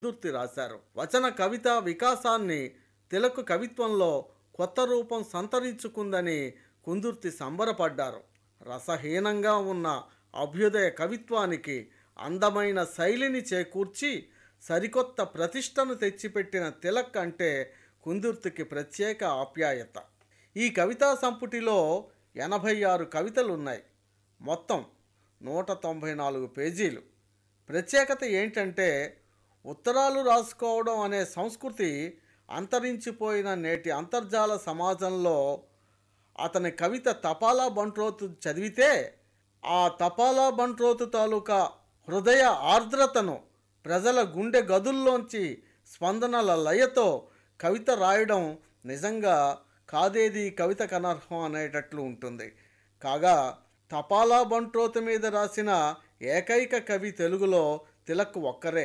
దుర్తి రాశారు వచన కవిత వికాసాన్ని తిలక్ కవిత్వంలో కొత్త రూపం సంతరించుకుందని కుందుర్తి సంబరపడ్డారు రసహీనంగా ఉన్న అభ్యుదయ కవిత్వానికి అందమైన శైలిని చేకూర్చి సరికొత్త ప్రతిష్టను తెచ్చిపెట్టిన తిలక్ అంటే కుందుర్తికి ప్రత్యేక ఆప్యాయత ఈ కవితా సంపుటిలో ఎనభై ఆరు కవితలు ఉన్నాయి మొత్తం నూట తొంభై నాలుగు పేజీలు ప్రత్యేకత ఏంటంటే ఉత్తరాలు రాసుకోవడం అనే సంస్కృతి అంతరించిపోయిన నేటి అంతర్జాల సమాజంలో అతని కవిత తపాలా బంట్రోతు చదివితే ఆ తపాలా బంట్రోతు తాలూకా హృదయ ఆర్ద్రతను ప్రజల గుండె గదుల్లోంచి స్పందనల లయతో కవిత రాయడం నిజంగా కాదేది కవిత కనర్హం అనేటట్లు ఉంటుంది కాగా తపాలా బంట్రోతు మీద రాసిన ఏకైక కవి తెలుగులో తిలక్ ఒక్కరే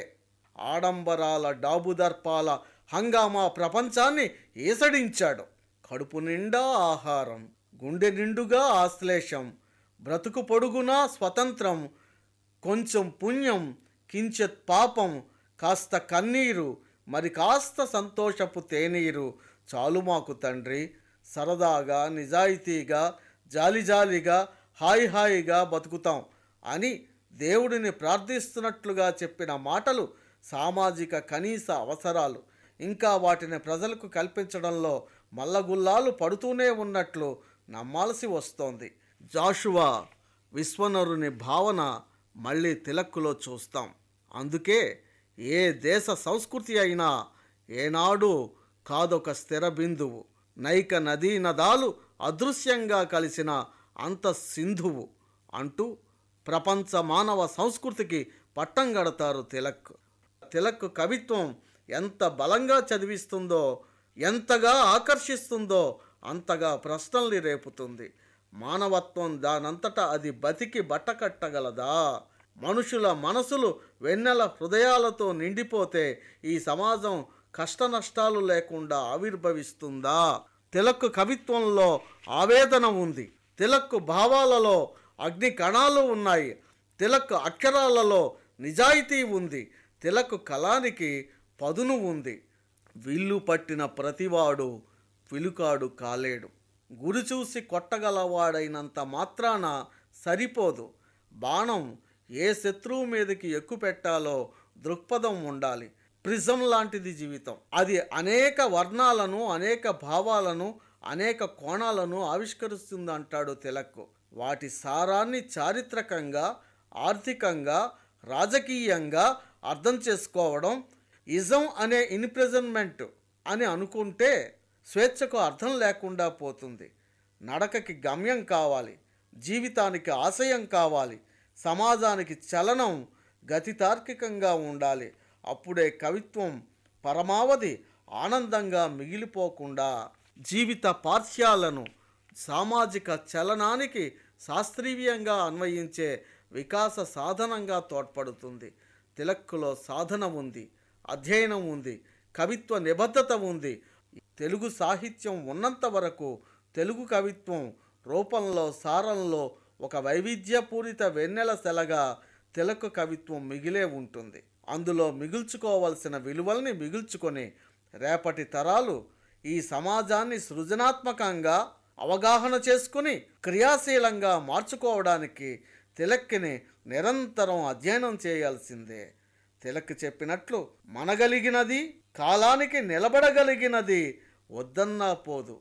ఆడంబరాల డాబుదర్పాల హంగామా ప్రపంచాన్ని ఈసడించాడు కడుపు నిండా ఆహారం గుండె నిండుగా ఆశ్లేషం బ్రతుకు పొడుగునా స్వతంత్రం కొంచెం పుణ్యం కించెత్ పాపం కాస్త కన్నీరు మరి కాస్త సంతోషపు తేనీరు చాలు మాకు తండ్రి సరదాగా నిజాయితీగా జాలిజాలిగా హాయి హాయిగా బతుకుతాం అని దేవుడిని ప్రార్థిస్తున్నట్లుగా చెప్పిన మాటలు సామాజిక కనీస అవసరాలు ఇంకా వాటిని ప్రజలకు కల్పించడంలో మల్లగుల్లాలు పడుతూనే ఉన్నట్లు నమ్మాల్సి వస్తోంది జాషువా విశ్వనరుని భావన మళ్ళీ తిలక్కులో చూస్తాం అందుకే ఏ దేశ సంస్కృతి అయినా ఏనాడు కాదొక స్థిర బిందువు నైక నదీ నదాలు అదృశ్యంగా కలిసిన అంత సింధువు అంటూ ప్రపంచ మానవ సంస్కృతికి పట్టం గడతారు తిలక్ తిలక్ కవిత్వం ఎంత బలంగా చదివిస్తుందో ఎంతగా ఆకర్షిస్తుందో అంతగా ప్రశ్నల్ని రేపుతుంది మానవత్వం దానంతటా అది బతికి బట్టకట్టగలదా మనుషుల మనసులు వెన్నెల హృదయాలతో నిండిపోతే ఈ సమాజం కష్ట నష్టాలు లేకుండా ఆవిర్భవిస్తుందా తిలక్ కవిత్వంలో ఆవేదన ఉంది తిలక్ భావాలలో అగ్ని కణాలు ఉన్నాయి తిలక్ అక్షరాలలో నిజాయితీ ఉంది తిలక్ కళానికి పదును ఉంది విల్లు పట్టిన ప్రతివాడు పిలుకాడు కాలేడు గురి చూసి కొట్టగలవాడైనంత మాత్రాన సరిపోదు బాణం ఏ శత్రువు మీదకి ఎక్కు పెట్టాలో దృక్పథం ఉండాలి ప్రిజం లాంటిది జీవితం అది అనేక వర్ణాలను అనేక భావాలను అనేక కోణాలను ఆవిష్కరిస్తుంది అంటాడు తిలక్ వాటి సారాన్ని చారిత్రకంగా ఆర్థికంగా రాజకీయంగా అర్థం చేసుకోవడం ఇజం అనే ఇన్ప్రెజన్మెంట్ అని అనుకుంటే స్వేచ్ఛకు అర్థం లేకుండా పోతుంది నడకకి గమ్యం కావాలి జీవితానికి ఆశయం కావాలి సమాజానికి చలనం గతి తార్కికంగా ఉండాలి అప్పుడే కవిత్వం పరమావధి ఆనందంగా మిగిలిపోకుండా జీవిత పార్శ్యాలను సామాజిక చలనానికి శాస్త్రీయంగా అన్వయించే వికాస సాధనంగా తోడ్పడుతుంది తిలక్కులో సాధన ఉంది అధ్యయనం ఉంది కవిత్వ నిబద్ధత ఉంది తెలుగు సాహిత్యం ఉన్నంత వరకు తెలుగు కవిత్వం రూపంలో సారంలో ఒక వైవిధ్యపూరిత వెన్నెల సెలగా తిలక కవిత్వం మిగిలే ఉంటుంది అందులో మిగుల్చుకోవలసిన విలువల్ని మిగుల్చుకొని రేపటి తరాలు ఈ సమాజాన్ని సృజనాత్మకంగా అవగాహన చేసుకుని క్రియాశీలంగా మార్చుకోవడానికి తిలక్కిని నిరంతరం అధ్యయనం చేయాల్సిందే తిలక్ చెప్పినట్లు మనగలిగినది కాలానికి నిలబడగలిగినది వద్దన్నా పోదు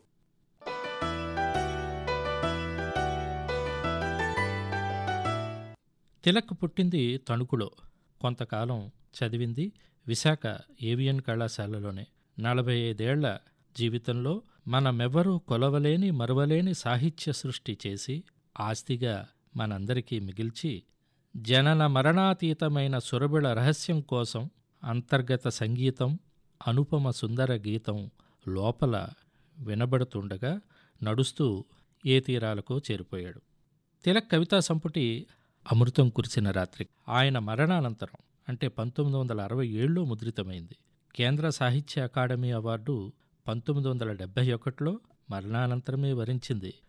తిలక్ పుట్టింది తణుకులో కొంతకాలం చదివింది విశాఖ ఏవియన్ కళాశాలలోనే నలభై ఐదేళ్ల జీవితంలో మనమెవరూ కొలవలేని మరువలేని సాహిత్య సృష్టి చేసి ఆస్తిగా మనందరికీ మిగిల్చి జనన మరణాతీతమైన సురబిళ రహస్యం కోసం అంతర్గత సంగీతం అనుపమ సుందర గీతం లోపల వినబడుతుండగా నడుస్తూ ఏ తీరాలకు చేరిపోయాడు తిలక్ కవితా సంపుటి అమృతం కురిసిన రాత్రి ఆయన మరణానంతరం అంటే పంతొమ్మిది వందల అరవై ఏడులో ముద్రితమైంది కేంద్ర సాహిత్య అకాడమీ అవార్డు పంతొమ్మిది వందల డెబ్భై ఒకటిలో మరణానంతరమే వరించింది